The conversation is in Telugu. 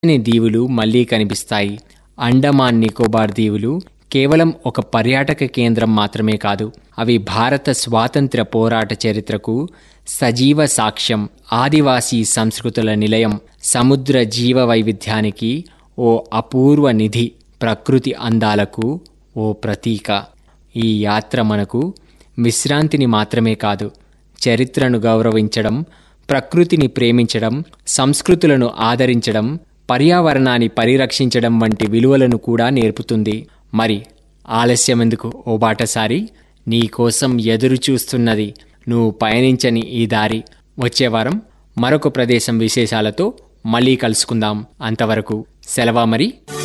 అనే దీవులు మళ్లీ కనిపిస్తాయి అండమాన్ నికోబార్ దీవులు కేవలం ఒక పర్యాటక కేంద్రం మాత్రమే కాదు అవి భారత స్వాతంత్ర్య పోరాట చరిత్రకు సజీవ సాక్ష్యం ఆదివాసీ సంస్కృతుల నిలయం సముద్ర జీవ వైవిధ్యానికి ఓ అపూర్వ నిధి ప్రకృతి అందాలకు ఓ ప్రతీక ఈ యాత్ర మనకు విశ్రాంతిని మాత్రమే కాదు చరిత్రను గౌరవించడం ప్రకృతిని ప్రేమించడం సంస్కృతులను ఆదరించడం పర్యావరణాన్ని పరిరక్షించడం వంటి విలువలను కూడా నేర్పుతుంది మరి ఆలస్యమెందుకు ఓ బాటసారి నీకోసం ఎదురు చూస్తున్నది నువ్వు పయనించని ఈ దారి వచ్చే వారం మరొక ప్రదేశం విశేషాలతో మళ్ళీ కలుసుకుందాం అంతవరకు సెలవా మరి